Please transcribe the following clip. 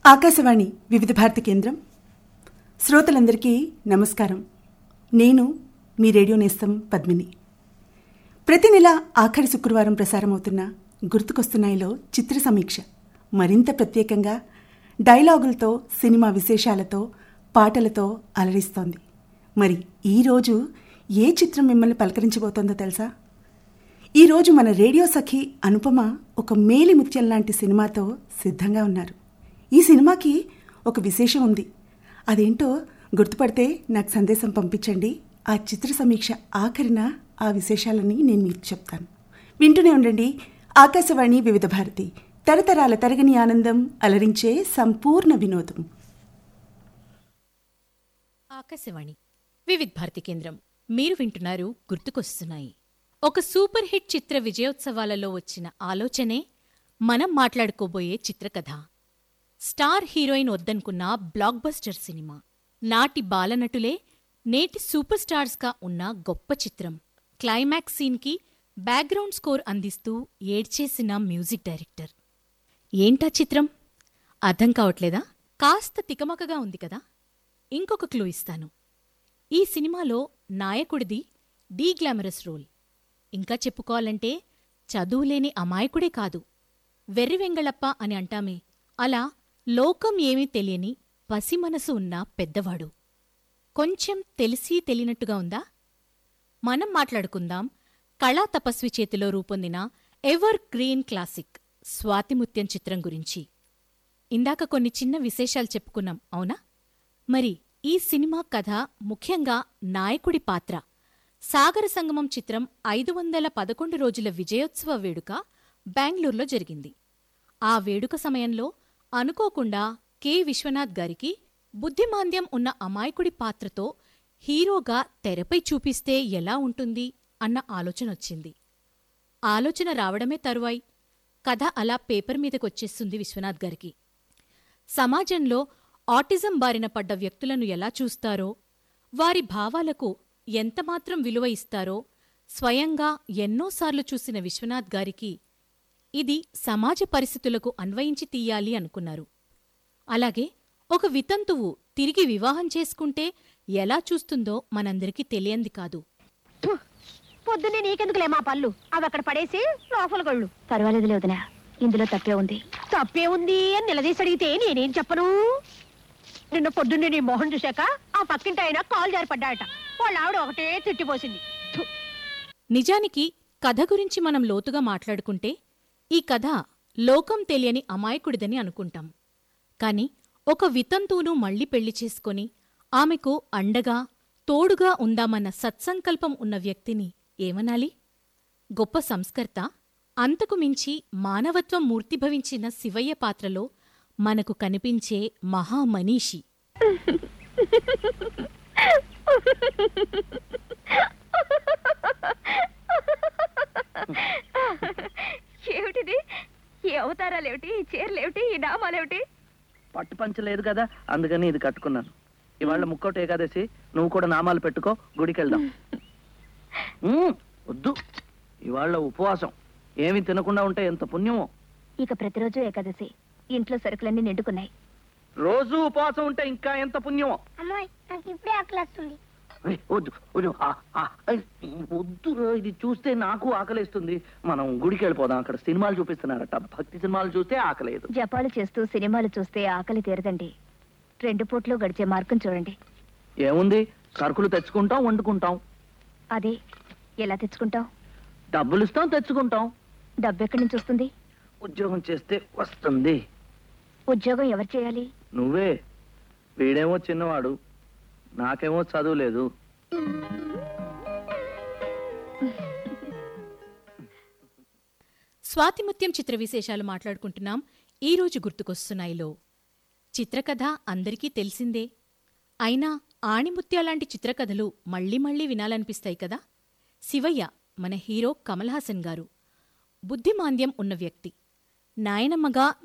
ఆకాశవాణి వివిధ భారతి కేంద్రం శ్రోతలందరికీ నమస్కారం నేను మీ రేడియో నేస్తం పద్మిని ప్రతి నెల ఆఖరి శుక్రవారం ప్రసారమవుతున్న గుర్తుకొస్తున్నాయిలో చిత్ర సమీక్ష మరింత ప్రత్యేకంగా డైలాగులతో సినిమా విశేషాలతో పాటలతో అలరిస్తోంది మరి ఈరోజు ఏ చిత్రం మిమ్మల్ని పలకరించబోతోందో తెలుసా ఈరోజు మన రేడియో సఖి అనుపమ ఒక మేలి ముత్యం లాంటి సినిమాతో సిద్ధంగా ఉన్నారు ఈ సినిమాకి ఒక విశేషం ఉంది అదేంటో గుర్తుపడితే నాకు సందేశం పంపించండి ఆ చిత్ర సమీక్ష ఆఖరిన ఆ విశేషాలని నేను మీకు చెప్తాను వింటూనే ఉండండి ఆకాశవాణి వివిధ భారతి తరతరాల తరగని ఆనందం అలరించే సంపూర్ణ వినోదం ఆకాశవాణి వివిధ్ భారతి కేంద్రం మీరు వింటున్నారు గుర్తుకొస్తున్నాయి ఒక సూపర్ హిట్ చిత్ర విజయోత్సవాలలో వచ్చిన ఆలోచనే మనం మాట్లాడుకోబోయే చిత్రకథ స్టార్ హీరోయిన్ వద్దనుకున్న బ్లాక్ బస్టర్ సినిమా నాటి బాలనటులే నేటి సూపర్ స్టార్స్గా ఉన్న గొప్ప చిత్రం క్లైమాక్స్ సీన్కి బ్యాక్గ్రౌండ్ స్కోర్ అందిస్తూ ఏడ్చేసిన మ్యూజిక్ డైరెక్టర్ ఏంటా చిత్రం అర్థం కావట్లేదా కాస్త తికమకగా ఉంది కదా ఇంకొక క్లూ ఇస్తాను ఈ సినిమాలో నాయకుడిది డీ గ్లామరస్ రోల్ ఇంకా చెప్పుకోవాలంటే చదువులేని అమాయకుడే కాదు వెర్రి వెంగళప్ప అని అంటామే అలా లోకం ఏమీ తెలియని పసిమనసు ఉన్న పెద్దవాడు కొంచెం తెలిసి తెలియనట్టుగా ఉందా మనం మాట్లాడుకుందాం కళా తపస్వి చేతిలో రూపొందిన ఎవర్ గ్రీన్ క్లాసిక్ స్వాతిముత్యం చిత్రం గురించి ఇందాక కొన్ని చిన్న విశేషాలు చెప్పుకున్నాం అవునా మరి ఈ సినిమా కథ ముఖ్యంగా నాయకుడి పాత్ర సాగర సంగమం చిత్రం ఐదు వందల పదకొండు రోజుల విజయోత్సవ వేడుక బెంగళూరులో జరిగింది ఆ వేడుక సమయంలో అనుకోకుండా కె విశ్వనాథ్ గారికి బుద్ధిమాంద్యం ఉన్న అమాయకుడి పాత్రతో హీరోగా తెరపై చూపిస్తే ఎలా ఉంటుంది అన్న ఆలోచనొచ్చింది ఆలోచన రావడమే తరువాయి కథ అలా పేపర్ మీదకొచ్చేస్తుంది విశ్వనాథ్ గారికి సమాజంలో ఆటిజం బారిన పడ్డ వ్యక్తులను ఎలా చూస్తారో వారి భావాలకు ఎంతమాత్రం విలువ ఇస్తారో స్వయంగా ఎన్నోసార్లు చూసిన విశ్వనాథ్ గారికి ఇది సమాజ పరిస్థితులకు అన్వయించి తీయాలి అనుకున్నారు అలాగే ఒక వితంతువు తిరిగి వివాహం చేసుకుంటే ఎలా చూస్తుందో మనందరికీ తెలియంది కాదు పొద్దున్నే నీకెందుకులే మా పళ్ళు అవి అక్కడ పడేసి లోపల గళ్ళు పర్వాలేదులే వదినా ఇందులో తప్పే ఉంది తప్పే ఉంది అని నిలదీసి అడిగితే నేనేం చెప్పను నిన్న పొద్దున్నే నీ మొహం చూశాక ఆ పక్కింటి ఆయన కాలు జారిపడ్డాట వాళ్ళ ఆవిడ ఒకటే తిట్టిపోసింది థు, నిజానికి కథ గురించి మనం లోతుగా మాట్లాడుకుంటే ఈ కథ లోకం తెలియని అమాయకుడిదని అనుకుంటాం కాని ఒక వితంతువును మళ్ళీ పెళ్లి చేసుకొని ఆమెకు అండగా తోడుగా ఉందామన్న సత్సంకల్పం ఉన్న వ్యక్తిని ఏమనాలి గొప్ప సంస్కర్త అంతకు మించి మానవత్వం మూర్తిభవించిన శివయ్య పాత్రలో మనకు కనిపించే మహామనీషి ఏమిటిది ఈ అవతారాలేమిటి ఈ చీరలేమిటి ఈ నామాలేమిటి పట్టు పంచ లేదు కదా అందుకని ఇది కట్టుకున్నాను ఇవాళ ముక్కోటి ఏకాదశి నువ్వు కూడా నామాలు పెట్టుకో గుడికి వెళ్దాం ఉమ్, వద్దు ఇవాళ ఉపవాసం ఏమి తినకుండా ఉంటే ఎంత పుణ్యమో ఇక ప్రతిరోజు ఏకాదశి ఇంట్లో సరుకులన్నీ నిండుకున్నాయి రోజు ఉపవాసం ఉంటే ఇంకా ఎంత పుణ్యమో అమ్మాయి నాకు ఇప్పుడే ఆకలి వస్తుంది ఏయ్, వద్దు వద్దు ఆ, ఆ, ఏయ్, వద్దు రా, ఇది చూస్తే నాకు ఆకలేస్తుంది మనం గుడికి వెళ్ళిపోదాం అక్కడ సినిమాలు చూపిస్తున్నారట భక్తి సినిమాలు చూస్తే ఆకలేదు జపాలు చేస్తూ సినిమాలు చూస్తే ఆకలి తీరదండి రెండు పూట్లు గడిచే మార్గం చూడండి ఏముంది సరుకులు తెచ్చుకుంటాం వండుకుంటాం అదే ఎలా తెచ్చుకుంటావు డబ్బులు ఇస్తాం తెచ్చుకుంటాం డబ్బు ఎక్కడి నుంచి వస్తుంది ఉద్యోగం చేస్తే వస్తుంది ఉద్యోగం ఎవరు చేయాలి నువ్వే వీడేమో చిన్నవాడు నాకేమో చదువు లేదు స్వాతిముత్యం చిత్ర విశేషాలు మాట్లాడుకుంటున్నాం ఈరోజు గుర్తుకొస్తున్నాయిలో చిత్రకథ అందరికీ తెలిసిందే అయినా ఆణిముత్యాలాంటి చిత్రకథలు మళ్ళీ మళ్ళీ వినాలనిపిస్తాయి కదా శివయ్య మన హీరో కమల్ హాసన్ గారు బుద్ధిమాంద్యం ఉన్న వ్యక్తి నాయనమ్మగా